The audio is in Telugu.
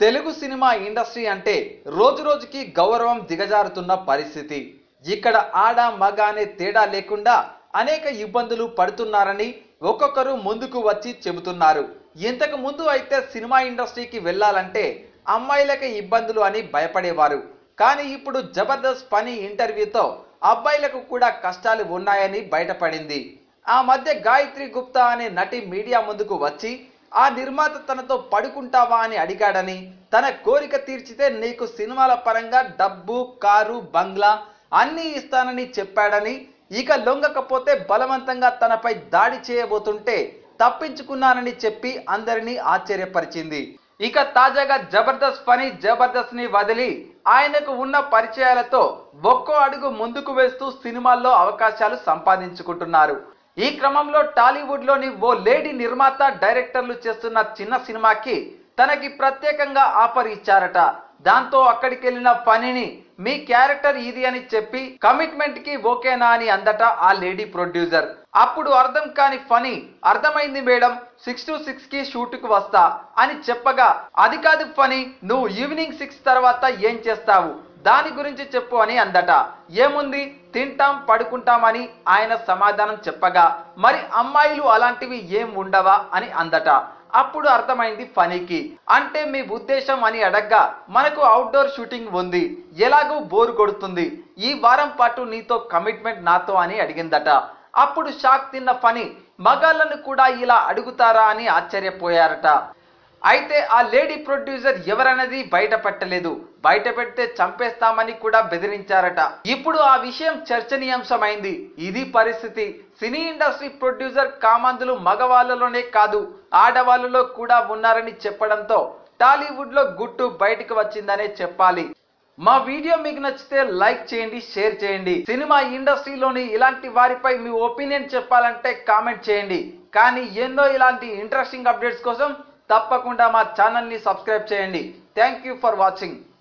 తెలుగు సినిమా ఇండస్ట్రీ అంటే రోజు రోజుకి గౌరవం దిగజారుతున్న పరిస్థితి ఇక్కడ ఆడ మగ అనే తేడా లేకుండా అనేక ఇబ్బందులు పడుతున్నారని ఒక్కొక్కరు ముందుకు వచ్చి చెబుతున్నారు ఇంతకు ముందు అయితే సినిమా ఇండస్ట్రీకి వెళ్ళాలంటే అమ్మాయిలకే ఇబ్బందులు అని భయపడేవారు కానీ ఇప్పుడు జబర్దస్త్ పని ఇంటర్వ్యూతో అబ్బాయిలకు కూడా కష్టాలు ఉన్నాయని బయటపడింది ఆ మధ్య గాయత్రి గుప్తా అనే నటి మీడియా ముందుకు వచ్చి ఆ నిర్మాత తనతో పడుకుంటావా అని అడిగాడని తన కోరిక తీర్చితే నీకు సినిమాల పరంగా డబ్బు కారు బంగ్లా అన్నీ ఇస్తానని చెప్పాడని ఇక లొంగకపోతే బలవంతంగా తనపై దాడి చేయబోతుంటే తప్పించుకున్నానని చెప్పి అందరినీ ఆశ్చర్యపరిచింది ఇక తాజాగా జబర్దస్త్ పని జబర్దస్త్ ని వదిలి ఆయనకు ఉన్న పరిచయాలతో ఒక్కో అడుగు ముందుకు వేస్తూ సినిమాల్లో అవకాశాలు సంపాదించుకుంటున్నారు ఈ క్రమంలో టాలీవుడ్ లోని ఓ లేడీ నిర్మాత డైరెక్టర్లు చేస్తున్న చిన్న సినిమాకి తనకి ప్రత్యేకంగా ఆఫర్ ఇచ్చారట దాంతో అక్కడికి వెళ్ళిన పనిని మీ క్యారెక్టర్ ఇది అని చెప్పి కమిట్మెంట్ కి ఓకేనా అని అందట ఆ లేడీ ప్రొడ్యూసర్ అప్పుడు అర్థం కాని ఫనీ అర్థమైంది మేడం సిక్స్ టు సిక్స్ కి షూట్ కు వస్తా అని చెప్పగా అది కాదు ఫనీ నువ్వు ఈవినింగ్ సిక్స్ తర్వాత ఏం చేస్తావు దాని గురించి చెప్పు అని అందట ఏముంది తింటాం పడుకుంటామని ఆయన సమాధానం చెప్పగా మరి అమ్మాయిలు అలాంటివి ఏం ఉండవా అని అందట అప్పుడు అర్థమైంది ఫనీకి అంటే మీ ఉద్దేశం అని అడగ్గా మనకు అవుట్డోర్ షూటింగ్ ఉంది ఎలాగూ బోరు కొడుతుంది ఈ వారం పాటు నీతో కమిట్మెంట్ నాతో అని అడిగిందట అప్పుడు షాక్ తిన్న ఫనీ మగాళ్ళను కూడా ఇలా అడుగుతారా అని ఆశ్చర్యపోయారట అయితే ఆ లేడీ ప్రొడ్యూసర్ ఎవరన్నది బయట పెట్టలేదు బయట పెడితే చంపేస్తామని కూడా బెదిరించారట ఇప్పుడు ఆ విషయం చర్చనీయాంశమైంది ఇది పరిస్థితి సినీ ఇండస్ట్రీ ప్రొడ్యూసర్ కామందులు మగవాళ్ళలోనే కాదు ఆడవాళ్ళలో కూడా ఉన్నారని చెప్పడంతో టాలీవుడ్ లో గుట్టు బయటకు వచ్చిందనే చెప్పాలి మా వీడియో మీకు నచ్చితే లైక్ చేయండి షేర్ చేయండి సినిమా ఇండస్ట్రీలోని ఇలాంటి వారిపై మీ ఒపీనియన్ చెప్పాలంటే కామెంట్ చేయండి కానీ ఎన్నో ఇలాంటి ఇంట్రెస్టింగ్ అప్డేట్స్ కోసం తప్పకుండా మా ఛానల్ని సబ్స్క్రైబ్ చేయండి థ్యాంక్ యూ ఫర్ వాచింగ్